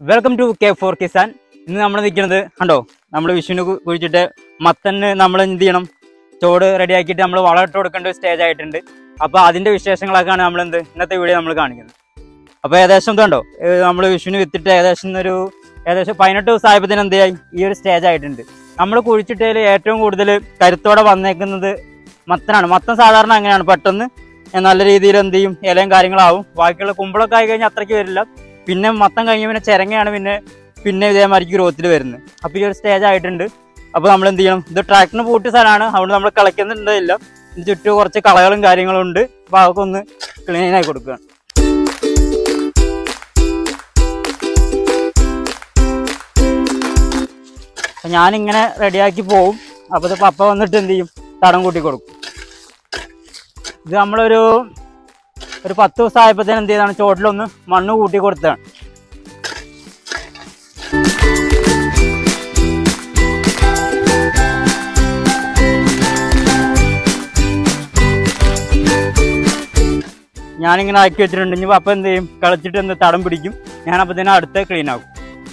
welcome to K for Kisan ഇന്ന് നമ്മൾ നിൽക്കുന്നത് കണ്ടോ നമ്മൾ വിഷുവിന് കു- കുഴിച്ചിട്ട് മത്തന് നമ്മൾ എന്ത് ചെയ്യണം ചോട് റെഡിയാക്കിയിട്ട് നമ്മൾ വളമിട്ട് കൊടുക്കേണ്ട ഒരു സ്റ്റേജ് ആയിട്ടുണ്ട് അപ്പോൾ അതിൻ്റെ വിശേഷങ്ങളൊക്കെയാണ് നമ്മൾ എന്ത് ഇന്നത്തെ വീഡിയോ നമ്മൾ കാണിക്കുന്നത് അപ്പോൾ ഏകദേശം ഇതുണ്ടോ നമ്മൾ വിഷുവിന് വിത്തിട്ട് ഏകദേശം ഒരു ഏകദേശം പതിനെട്ട് ദിവസം ആയപ്പോൾ എന്ത് ചെയ്യായി ഈ ഒരു സ്റ്റേജ് ആയിട്ടുണ്ട് നമ്മൾ കുഴിച്ചിട്ടതിൽ ഏറ്റവും കൂടുതൽ കരുത്തോടെ വന്നേക്കുന്നത് മത്തനാണ് മത്തൻ സാധാരണ അങ്ങനെയാണ് പെട്ടെന്ന് നല്ല രീതിയിൽ എന്ത് ചെയ്യും ഇലയും കാര്യങ്ങളാവും ബാക്കിയുള്ള കുമ്പളൊക്കെ ആയി കഴിഞ്ഞാൽ അത്രയ്ക്ക് വരില്ല പിന്നെ മത്തം കഴിഞ്ഞ് പിന്നെ ചിരങ്ങയാണ് പിന്നെ പിന്നെ ഇതേമാതിരി ഗ്രോത്തിൽ വരുന്നത് അപ്പോൾ ഈ ഒരു സ്റ്റേജ് ആയിട്ടുണ്ട് അപ്പോൾ നമ്മൾ എന്ത് ചെയ്യണം ഇത് ട്രാക്ടറിന് പൂട്ടിയ സ്ഥലമാണ് അതുകൊണ്ട് നമ്മൾ കളയ്ക്കുന്നുണ്ടില്ല ഇത് ചുറ്റും കുറച്ച് കളകളും കാര്യങ്ങളും ഉണ്ട് അപ്പോൾ അതൊക്കെ ഒന്ന് ക്ലീൻ ആയി കൊടുക്കുകയാണ് അപ്പം ഞാനിങ്ങനെ റെഡിയാക്കി പോവും അപ്പോൾ ഇത് പപ്പ വന്നിട്ട് എന്ത് ചെയ്യും തടം കൂട്ടി കൊടുക്കും ഇത് നമ്മളൊരു ഒരു പത്ത് ദിവസം ആയപ്പോഴത്തേനും എന്ത് ചെയ്താണ് ചോട്ടിലൊന്ന് മണ്ണ് കൂട്ടി കൊടുത്തതാണ് ഞാനിങ്ങനെ ആക്കി വെച്ചിട്ടുണ്ട് ഇനി അപ്പം എന്ത് ചെയ്യും കളിച്ചിട്ട് എന്ത് തടം പിടിക്കും ഞാൻ അപ്പത്തേനും അടുത്ത് ക്ലീൻ ആക്കും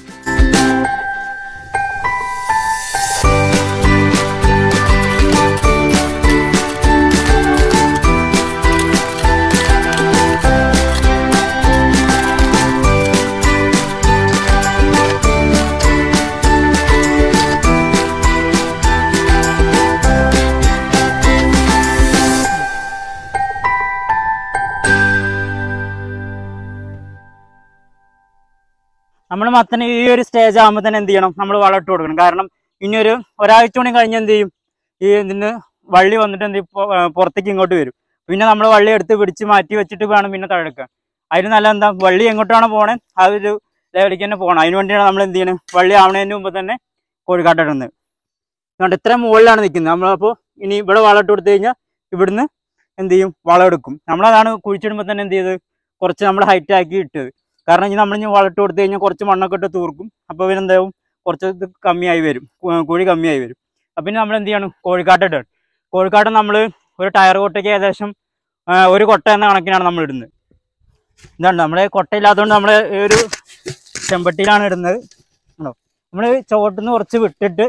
നമ്മൾ മത്തന് ഈ ഒരു സ്റ്റേജ് ആകുമ്പോൾ തന്നെ എന്ത് ചെയ്യണം നമ്മൾ വളം ഇട്ട് കൊടുക്കണം കാരണം ഇനി ഒരു ഒരാഴ്ച കൂടി കഴിഞ്ഞ് എന്ത് ചെയ്യും ഈ ഇതിന് വള്ളി വന്നിട്ട് എന്ത് ചെയ്യും പൊ- ആ, പുറത്തേക്ക് ഇങ്ങോട്ട് വരും പിന്നെ നമ്മൾ വള്ളി എടുത്ത് പിടിച്ച് മാറ്റി വെച്ചിട്ട് വേണം പിന്നെ തഴക്കാൻ അതിന് നല്ല എന്താ വള്ളി എങ്ങോട്ടാണ് പോണേ ആ ഒരു ലെവലിലേക്ക് തന്നെ പോകണം അതിന് വേണ്ടിയാണ് നമ്മൾ എന്ത് ചെയ്യണം വള്ളി ആവണതിന് മുമ്പ് തന്നെ കോഴിക്കാട്ടിടുന്നത് അതുകൊണ്ട് ഇത്രയും മുകളിലാണ് നിൽക്കുന്നത് നമ്മളപ്പോൾ ഇനി ഇവിടെ വളം ഇട്ട് കൊടുത്തു കഴിഞ്ഞാൽ ഇവിടുന്ന് എന്ത് ചെയ്യും വളം എടുക്കും നമ്മളതാണ് കുഴിച്ചിടുമ്പോൾ തന്നെ എന്ത് ചെയ്ത് കുറച്ച് നമ്മൾ ഹൈറ്റ് ആക്കി ഇട്ടത് കാരണം ഇനി നമ്മൾ ഇനി വളട്ട് കൊടുത്തു കഴിഞ്ഞാൽ കുറച്ച് മണ്ണൊക്കെ ഇട്ട് തൂർക്കും അപ്പോൾ ഇവരെന്താവും കുറച്ച് ഇത് കമ്മിയായി വരും കു- കുഴി കമ്മിയായി വരും അപ്പം പിന്നെ നമ്മൾ എന്ത് ചെയ്യണം കോഴിക്കാട്ട് ഇടണം കോഴിക്കാട്ട് നമ്മൾ ഒരു ടയർ കൊട്ടയ്ക്ക് ഏകദേശം ആ, ഒരു കൊട്ട എന്ന കണക്കിനാണ് നമ്മൾ ഇടുന്നത് ഇതാണ് നമ്മുടെ കൊട്ടയില്ലാത്തതുകൊണ്ട് നമ്മൾ ഒരു ചെമ്പട്ടിയിലാണ് ഇടുന്നത് ഉണ്ടോ നമ്മൾ ചുവട്ടിന്ന് കുറച്ച് വിട്ടിട്ട്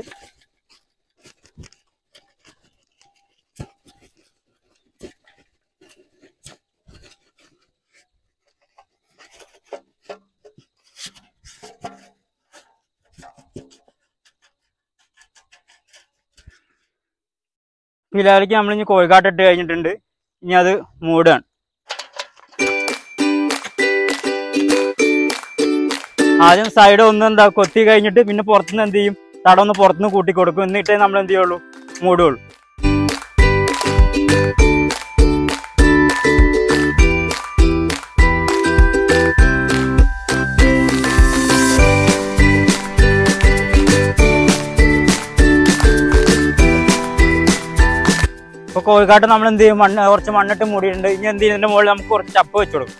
പിലാലിക്ക് നമ്മൾ ഇനി കോഴിക്കാട്ട് ഇട്ട് കഴിഞ്ഞിട്ടുണ്ട് ഇനി അത് മൂടുകയാണ് ആദ്യം സൈഡ് ഒന്ന് എന്താ കൊത്തി കഴിഞ്ഞിട്ട് പിന്നെ പുറത്തുനിന്ന് എന്ത് ചെയ്യും തടം ഒന്ന് പുറത്തുനിന്ന് കൂട്ടി കൊടുക്കും എന്നിട്ടേ നമ്മൾ എന്ത് ചെയ്യുള്ളൂ മൂടുകയുള്ളൂ ഇപ്പൊ കോഴിക്കാട്ട് നമ്മൾ എന്ത് ചെയ്യും മണ്ണ് കുറച്ച് മണ്ണിട്ട് മൂടിയിട്ടുണ്ട് ഇനി എന്ത് ചെയ്യും ഇതിന്റെ മുകളിൽ നമുക്ക് കുറച്ച് ചപ്പ് വെച്ച് കൊടുക്കും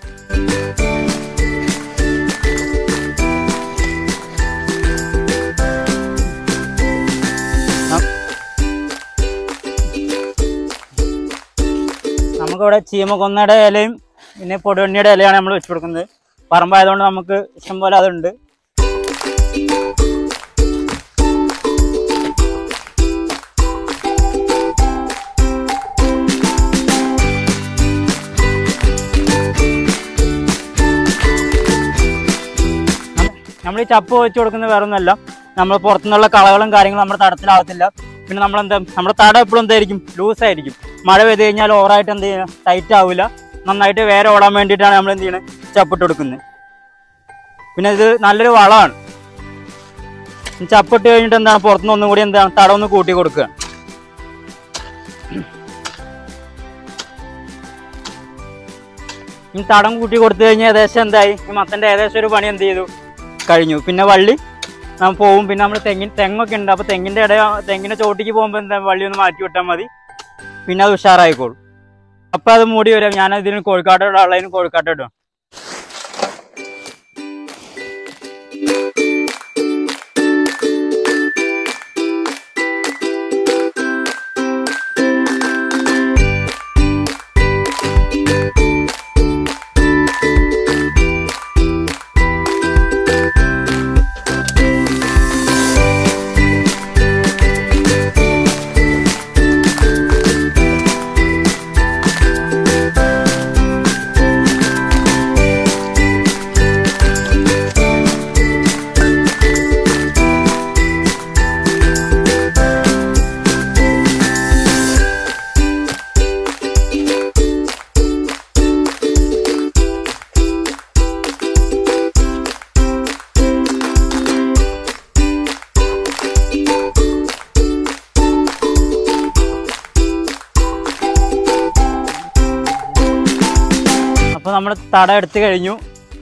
നം- നമുക്കിവിടെ ചീമക്കൊന്നയുടെ ഇലയും പിന്നെ പൊടുവണ്ണിയുടെ ഇലയാണ് നമ്മൾ വെച്ച് കൊടുക്കുന്നത് പറമ്പായതുകൊണ്ട് നമുക്ക് ഇഷ്ടംപോലെ അതുണ്ട് നമ്മൾ ഈ ചപ്പ് വെച്ച് കൊടുക്കുന്നത് വേറെ ഒന്നുമല്ല നമ്മൾ പുറത്തുനിന്നുള്ള കളകളും കാര്യങ്ങളും നമ്മുടെ തടത്തിലാവത്തില്ല പിന്നെ നമ്മൾ എന്താ നമ്മുടെ തടം എപ്പോഴും എന്തായിരിക്കും ലൂസ് ആയിരിക്കും മഴ പെയ്ത് കഴിഞ്ഞാൽ ഓവറായിട്ട് എന്ത് ചെയ്യുക ടൈറ്റ് ആവില്ല നന്നായിട്ട് വേറെ ഓടാൻ വേണ്ടിയിട്ടാണ് നമ്മൾ എന്ത് ചെയ്യുന്നത് ചപ്പിട്ട് കൊടുക്കുന്നത് പിന്നെ ഇത് നല്ലൊരു വളമാണ് ഈ ചപ്പിട്ട് കഴിഞ്ഞിട്ട് എന്താണ് പുറത്തുനിന്ന് ഒന്നും കൂടി എന്താണ് തടം ഒന്ന് കൂട്ടി കൊടുക്കുക ഈ തടം കൂട്ടി കൊടുത്തു കഴിഞ്ഞാൽ ഏകദേശം എന്തായി ഈ മത്തൻ്റെ ഏകദേശം ഒരു പണി എന്ത് ചെയ്തു കഴിഞ്ഞു പിന്നെ വള്ളി നമ്മൾ പോവും പിന്നെ നമ്മൾ തെങ്ങിൻ തെങ്ങൊക്കെ ഉണ്ട് അപ്പോൾ തെങ്ങിൻ്റെ ഇട തെങ്ങിൻ്റെ ചോട്ടിക്ക് പോകുമ്പോൾ എന്താ വള്ളി ഒന്ന് മാറ്റി വിട്ടാൽ മതി പിന്നെ അത് ഉഷാറായിക്കോളും അപ്പോൾ അത് മൂടി വരാം ഞാൻ ഇതിന് കോഴിക്കാട്ട് ഉള്ളതിന് കോഴിക്കാട്ട് ഇടും അപ്പോൾ നമ്മൾ തട എടുത്തു കഴിഞ്ഞു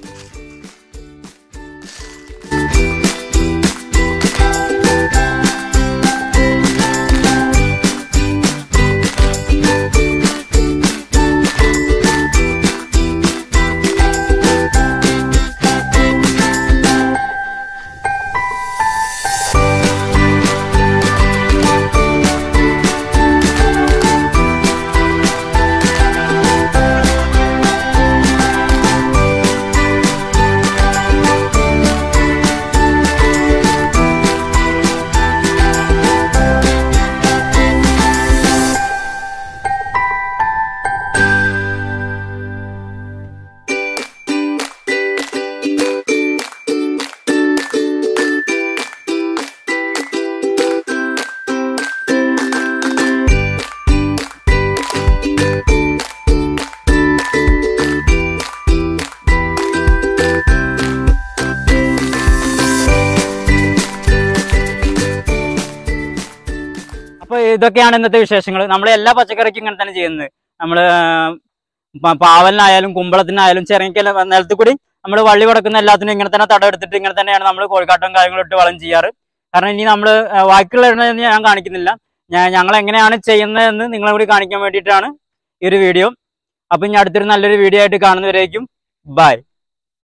അപ്പോൾ ഇതൊക്കെയാണ് ഇന്നത്തെ വിശേഷങ്ങൾ നമ്മൾ എല്ലാ പച്ചക്കറിക്കും ഇങ്ങനെ തന്നെ ചെയ്യുന്നത് നമ്മൾ പാവലിനായാലും കുമ്പളത്തിനായാലും ചിറങ്ങിക്കല നിലത്ത് കൂടി നമ്മൾ വള്ളി കൊടുക്കുന്ന എല്ലാത്തിനും ഇങ്ങനെ തന്നെ തടം എടുത്തിട്ട് ഇങ്ങനെ തന്നെയാണ് നമ്മൾ കോഴിക്കാട്ടും കാര്യങ്ങളും ഇട്ട് വളം ചെയ്യാറ് കാരണം ഇനി നമ്മൾ ബാക്കിയുള്ള ഇടുന്നത് ഞാൻ കാണിക്കുന്നില്ല ഞാൻ ഞങ്ങൾ എങ്ങനെയാണ് ചെയ്യുന്നതെന്ന് നിങ്ങളെ കൂടി കാണിക്കാൻ വേണ്ടിയിട്ടാണ് ഈ ഒരു വീഡിയോ അപ്പം ഇനി അടുത്തൊരു നല്ലൊരു വീഡിയോ ആയിട്ട് കാണുന്നവരേക്കും ബൈ